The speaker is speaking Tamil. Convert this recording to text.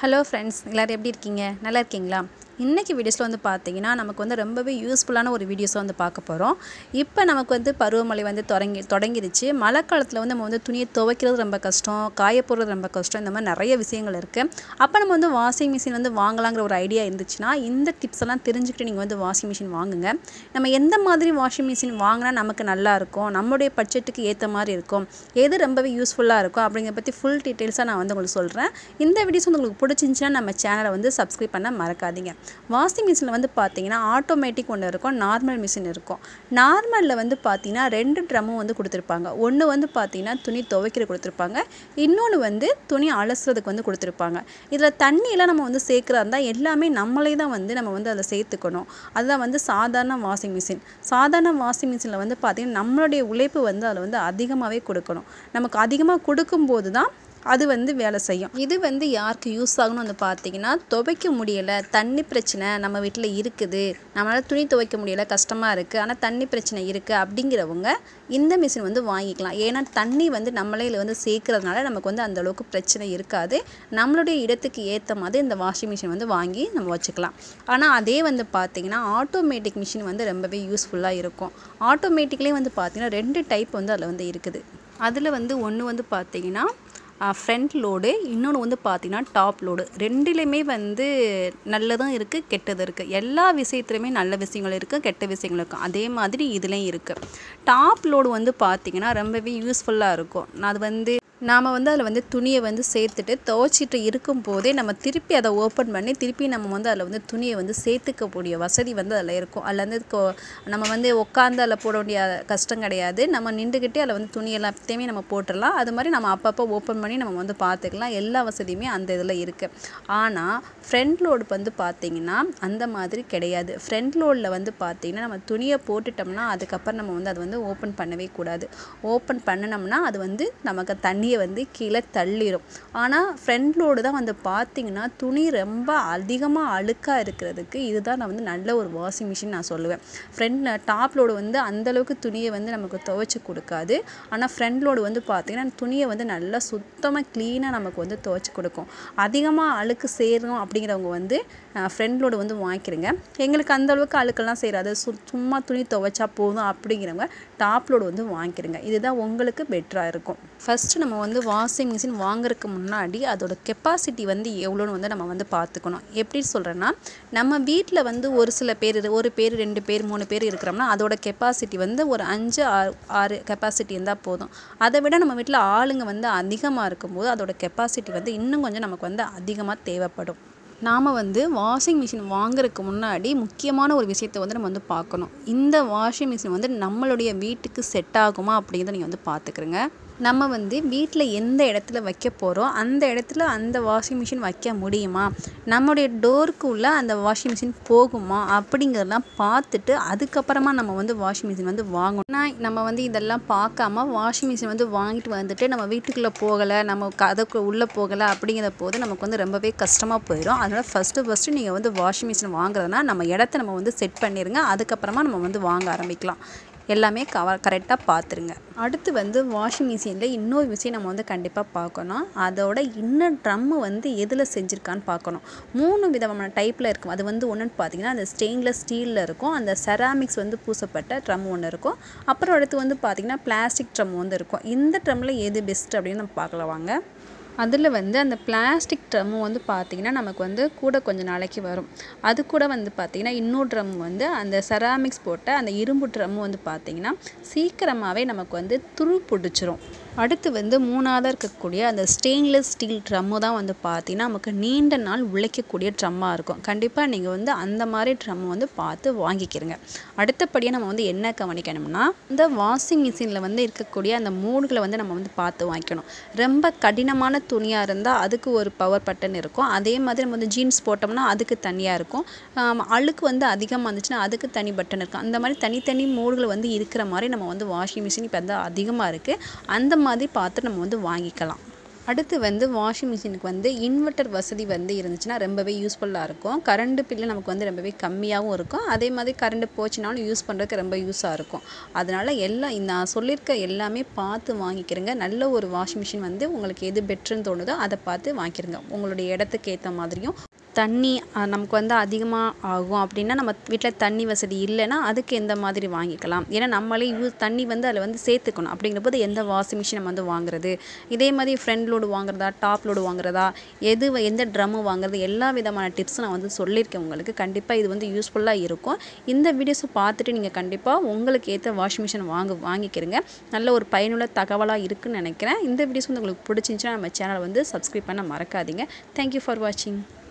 ஹலோ ஃப்ரெண்ட்ஸ் எல்லோரும் எப்படி இருக்கீங்க நல்லா இருக்கீங்களா இன்றைக்கி வீடியோஸில் வந்து பார்த்தீங்கன்னா நமக்கு வந்து ரொம்பவே யூஸ்ஃபுல்லான ஒரு வீடியோஸை வந்து பார்க்க போகிறோம் இப்போ நமக்கு வந்து பருவமழை வந்து தொடங்கி தொடங்கிடுச்சு மழை காலத்தில் வந்து நம்ம வந்து துணியை துவைக்கிறது ரொம்ப கஷ்டம் காய போடுறது ரொம்ப கஷ்டம் இந்த மாதிரி நிறைய விஷயங்கள் இருக்குது அப்போ நம்ம வந்து வாஷிங் மிஷின் வந்து வாங்கலாங்கிற ஒரு ஐடியா இருந்துச்சுன்னா இந்த டிப்ஸ் எல்லாம் தெரிஞ்சுக்கிட்டு நீங்கள் வந்து வாஷிங் மிஷின் வாங்குங்க நம்ம எந்த மாதிரி வாஷிங் மிஷின் வாங்கினா நமக்கு நல்லா இருக்கும் நம்மளுடைய பட்ஜெட்டுக்கு ஏற்ற மாதிரி இருக்கும் எது ரொம்பவே யூஸ்ஃபுல்லாக இருக்கும் அப்படிங்கிறத பற்றி ஃபுல் டீட்டெயில்ஸாக நான் வந்து உங்களுக்கு சொல்கிறேன் இந்த வீடியோஸ் வந்து உங்களுக்கு பிடிச்சிருந்துச்சுன்னா நம்ம சேனலை வந்து சப்ஸ்கிரைப் பண்ண மறக்காதீங்க வாஷிங் மிஷினில் வந்து பார்த்தீங்கன்னா ஆட்டோமேட்டிக் ஒன்று இருக்கும் நார்மல் மிஷின் இருக்கும் நார்மலில் வந்து பார்த்தீங்கன்னா ரெண்டு ட்ரம்மும் வந்து கொடுத்துருப்பாங்க ஒன்று வந்து பார்த்தீங்கன்னா துணி துவைக்கிற கொடுத்துருப்பாங்க இன்னொன்று வந்து துணி அலசுறதுக்கு வந்து கொடுத்துருப்பாங்க இதில் தண்ணியெல்லாம் நம்ம வந்து சேர்க்குறா இருந்தால் எல்லாமே நம்மளே தான் வந்து நம்ம வந்து அதை சேர்த்துக்கணும் அதுதான் வந்து சாதாரண வாஷிங் மிஷின் சாதாரண வாஷிங் மிஷினில் வந்து பார்த்திங்கன்னா நம்மளுடைய உழைப்பு வந்து அதில் வந்து அதிகமாகவே கொடுக்கணும் நமக்கு அதிகமாக கொடுக்கும்போது தான் அது வந்து வேலை செய்யும் இது வந்து யாருக்கு யூஸ் ஆகணும்னு வந்து பார்த்தீங்கன்னா துவைக்க முடியலை தண்ணி பிரச்சனை நம்ம வீட்டில் இருக்குது நம்மளால் துணி துவைக்க முடியலை கஷ்டமாக இருக்குது ஆனால் தண்ணி பிரச்சனை இருக்குது அப்படிங்கிறவங்க இந்த மிஷின் வந்து வாங்கிக்கலாம் ஏன்னா தண்ணி வந்து நம்மளே இதில் வந்து சேர்க்கறதுனால நமக்கு வந்து அந்த அளவுக்கு பிரச்சனை இருக்காது நம்மளுடைய இடத்துக்கு ஏற்ற மாதிரி இந்த வாஷிங் மிஷின் வந்து வாங்கி நம்ம வச்சுக்கலாம் ஆனால் அதே வந்து பார்த்திங்கன்னா ஆட்டோமேட்டிக் மிஷின் வந்து ரொம்பவே யூஸ்ஃபுல்லாக இருக்கும் ஆட்டோமேட்டிக்லேயே வந்து பார்த்திங்கன்னா ரெண்டு டைப் வந்து அதில் வந்து இருக்குது அதில் வந்து ஒன்று வந்து பார்த்திங்கன்னா ஃப்ரண்ட் லோடு இன்னொன்று வந்து பார்த்தீங்கன்னா டாப் லோடு ரெண்டுலேயுமே வந்து நல்லதும் இருக்குது கெட்டதும் இருக்குது எல்லா விஷயத்துலையுமே நல்ல விஷயங்கள் இருக்குது கெட்ட விஷயங்கள் இருக்குது அதே மாதிரி இதுலேயும் இருக்குது டாப் லோடு வந்து பார்த்திங்கன்னா ரொம்பவே யூஸ்ஃபுல்லாக இருக்கும் அது வந்து நாம் வந்து அதில் வந்து துணியை வந்து சேர்த்துட்டு துவைச்சிட்டு இருக்கும் போதே நம்ம திருப்பி அதை ஓப்பன் பண்ணி திருப்பி நம்ம வந்து அதில் வந்து துணியை வந்து சேர்த்துக்கக்கூடிய வசதி வந்து அதில் இருக்கும் அதில் வந்து கொ- நம்ம வந்து உட்காந்து அதில் போட வேண்டிய கஷ்டம் கிடையாது நம்ம நின்றுக்கிட்டே அதில் வந்து துணி எல்லாத்தையுமே நம்ம போட்டுடலாம் அது மாதிரி நம்ம அப்பப்போ ஓப்பன் பண்ணி நம்ம வந்து பார்த்துக்கலாம் எல்லா வசதியுமே அந்த இதில் இருக்குது ஆனால் ஃப்ரண்ட் லோடு வந்து பார்த்திங்கன்னா அந்த மாதிரி கிடையாது ஃப்ரண்ட் லோடில் வந்து பார்த்திங்கன்னா நம்ம துணியை போட்டுட்டோம்னா அதுக்கப்புறம் நம்ம வந்து அதை வந்து ஓப்பன் பண்ணவே கூடாது ஓப்பன் பண்ணினோம்னா அது வந்து நமக்கு தண்ணியை வந்து கீழே தள்ளிடும் ஆனால் ஃப்ரண்ட் லோடு தான் வந்து பார்த்திங்கன்னா துணி ரொம்ப அதிகமாக அழுக்காக இருக்கிறதுக்கு இதுதான் நான் வந்து நல்ல ஒரு வாஷிங் மிஷின் நான் சொல்லுவேன் ஃப்ரண்ட் டாப் லோடு வந்து அந்தளவுக்கு துணியை வந்து நமக்கு துவைச்சி கொடுக்காது ஆனால் ஃப்ரண்ட் லோடு வந்து பார்த்திங்கன்னா துணியை வந்து நல்லா சுத்தமாக க்ளீனாக நமக்கு வந்து துவைச்சி கொடுக்கும் அதிகமாக அழுக்கு சேரும் அப்படிங்கிறவங்க வந்து ஃப்ரண்ட் லோடு வந்து வாங்கிக்கிறங்க எங்களுக்கு அந்த அளவுக்கு அழுக்கெல்லாம் சேராது சு சும்மா துணி துவைச்சா போதும் அப்படிங்கிறவங்க டாப் லோடு வந்து வாங்கிக்கிறங்க இதுதான் உங்களுக்கு பெட்டராக இருக்கும் ஃபஸ்ட்டு நம்ம வந்து வாஷிங் மிஷின் வாங்குறதுக்கு முன்னாடி அதோட கெப்பாசிட்டி வந்து எவ்வளோன்னு வந்து நம்ம வந்து பார்த்துக்கணும் எப்படி சொல்கிறேன்னா நம்ம வீட்டில் வந்து ஒரு சில பேர் இரு- ஒரு பேர் ரெண்டு பேர் மூணு பேர் இருக்கிறோம்னா அதோட கெப்பாசிட்டி வந்து ஒரு அஞ்சு ஆறு ஆறு கெப்பாசிட்டி இருந்தால் போதும் அதை விட நம்ம வீட்டில் ஆளுங்க வந்து அதிகமாக இருக்கும்போது அதோட கெப்பாசிட்டி வந்து இன்னும் கொஞ்சம் நமக்கு வந்து அதிகமாக தேவைப்படும் நாம் வந்து வாஷிங் மிஷின் வாங்குறதுக்கு முன்னாடி முக்கியமான ஒரு விஷயத்தை வந்து நம்ம வந்து பார்க்கணும் இந்த வாஷிங் மிஷின் வந்து நம்மளுடைய வீட்டுக்கு செட் ஆகுமா அப்படிங்கிறத நீங்கள் வந்து பார்த்துக்கிறங்க நம்ம வந்து வீட்டில் எந்த இடத்துல வைக்க போகிறோம் அந்த இடத்துல அந்த வாஷிங் மிஷின் வைக்க முடியுமா நம்மளுடைய டோருக்கு உள்ள அந்த வாஷிங் மிஷின் போகுமா அப்படிங்கிறதெல்லாம் பார்த்துட்டு அதுக்கப்புறமா நம்ம வந்து வாஷிங் மிஷின் வந்து வாங்கணும் ஏன்னா நம்ம வந்து இதெல்லாம் பார்க்காம வாஷிங் மிஷின் வந்து வாங்கிட்டு வந்துட்டு நம்ம வீட்டுக்குள்ளே போகலை நம்ம கதவுக்கு உள்ளே போகலை அப்படிங்கிற போது நமக்கு வந்து ரொம்பவே கஷ்டமாக போயிடும் அதனால் ஃபஸ்ட்டு ஃபஸ்ட்டு நீங்கள் வந்து வாஷிங் மிஷின் வாங்குறதுனா நம்ம இடத்த நம்ம வந்து செட் பண்ணிடுங்க அதுக்கப்புறமா நம்ம வந்து வாங்க ஆரம்பிக்கலாம் எல்லாமே கவ கரெக்டாக பார்த்துருங்க அடுத்து வந்து வாஷிங் மிஷினில் இன்னொரு விஷயம் நம்ம வந்து கண்டிப்பாக பார்க்கணும் அதோட இன்னர் ட்ரம்மு வந்து எதில் செஞ்சுருக்கான்னு பார்க்கணும் மூணு விதமான டைப்பில் இருக்கும் அது வந்து ஒன்றுன்னு பார்த்தீங்கன்னா அந்த ஸ்டெயின்லெஸ் ஸ்டீலில் இருக்கும் அந்த செராமிக்ஸ் வந்து பூசப்பட்ட ட்ரம் ஒன்று இருக்கும் அப்புறம் அடுத்து வந்து பார்த்திங்கன்னா பிளாஸ்டிக் ட்ரம் வந்து இருக்கும் இந்த ட்ரம்மில் எது பெஸ்ட் அப்படின்னு நம்ம பார்க்கலாம் வாங்க அதில் வந்து அந்த பிளாஸ்டிக் ட்ரம்மு வந்து பார்த்திங்கன்னா நமக்கு வந்து கூட கொஞ்சம் நாளைக்கு வரும் அது கூட வந்து பார்த்திங்கன்னா இன்னொரு ட்ரம் வந்து அந்த செராமிக்ஸ் போட்ட அந்த இரும்பு ட்ரம்மு வந்து பார்த்திங்கன்னா சீக்கிரமாகவே நமக்கு வந்து துரு பிடிச்சிரும் அடுத்து வந்து மூணாவதாக இருக்கக்கூடிய அந்த ஸ்டெயின்லெஸ் ஸ்டீல் ட்ரம்மு தான் வந்து பார்த்திங்கன்னா நமக்கு நீண்ட நாள் உழைக்கக்கூடிய ட்ரம்மாக இருக்கும் கண்டிப்பாக நீங்கள் வந்து அந்த மாதிரி ட்ரம்மு வந்து பார்த்து வாங்கிக்கிறங்க அடுத்தபடியாக நம்ம வந்து என்ன கவனிக்கணும்னா இந்த வாஷிங் மிஷினில் வந்து இருக்கக்கூடிய அந்த மூடுகளை வந்து நம்ம வந்து பார்த்து வாங்கிக்கணும் ரொம்ப கடினமான துணியாக இருந்தால் அதுக்கு ஒரு பவர் பட்டன் இருக்கும் அதே மாதிரி நம்ம வந்து ஜீன்ஸ் போட்டோம்னா அதுக்கு தனியாக இருக்கும் ஆம், அழுக்கு வந்து அதிகமாக இருந்துச்சுன்னா அதுக்கு தனி பட்டன் இருக்கும் அந்த மாதிரி தனித்தனி மோடுகள் வந்து இருக்கிற மாதிரி நம்ம வந்து வாஷிங் மிஷின் இப்போ வந்து அதிகமாக இருக்குது அந்த மாதிரி பார்த்து நம்ம வந்து வாங்கிக்கலாம் அடுத்து வந்து வாஷிங் மிஷினுக்கு வந்து இன்வெர்ட்டர் வசதி வந்து இருந்துச்சுன்னா ரொம்பவே யூஸ்ஃபுல்லாக இருக்கும் கரண்ட் பில்லு நமக்கு வந்து ரொம்பவே கம்மியாகவும் இருக்கும் அதே மாதிரி கரண்ட் போச்சுனாலும் யூஸ் பண்ணுறதுக்கு ரொம்ப யூஸாக இருக்கும் அதனால் எல்லாம் இந்த நான் சொல்லியிருக்க எல்லாமே பார்த்து வாங்கிக்கிறங்க நல்ல ஒரு வாஷிங் மிஷின் வந்து உங்களுக்கு எது பெட்டர்னு தோணுதோ அதை பார்த்து வாங்கிக்கிறங்க உங்களுடைய இடத்துக்கு ஏற்ற மாதிரியும் தண்ணி அஹ், நமக்கு வந்து அதிகமாக ஆகும் அப்படின்னா நம்ம வீட்டில் தண்ணி வசதி இல்லைன்னா அதுக்கு எந்த மாதிரி வாங்கிக்கலாம் ஏன்னா நம்மளே யூஸ் தண்ணி வந்து அதில் வந்து சேர்த்துக்கணும் அப்படிங்கிறபோது எந்த வாஷிங் மிஷின் நம்ம வந்து வாங்குறது இதே மாதிரி ஃப்ரண்ட் லோடு வாங்குறதா டாப் லோடு வாங்குறதா எது வ- எந்த ட்ரம்மு வாங்குறது எல்லா விதமான டிப்ஸும் நான் வந்து சொல்லியிருக்கேன் உங்களுக்கு கண்டிப்பாக இது வந்து யூஸ்ஃபுல்லாக இருக்கும் இந்த வீடியோஸை பார்த்துட்டு நீங்கள் கண்டிப்பாக உங்களுக்கு ஏற்ற வாஷிங் மிஷின் வாங்க வாங்கிக்கிறங்க நல்ல ஒரு பயனுள்ள தகவலாக இருக்குன்னு நினைக்கிறேன் இந்த வீடியோஸ் வந்து உங்களுக்கு பிடிச்சிருந்துச்சுன்னா நம்ம சேனலை வந்து சப்ஸ்கிரைப் பண்ண மறக்காதீங்க தேங்க்யூ ஃபார் வாட்சிங்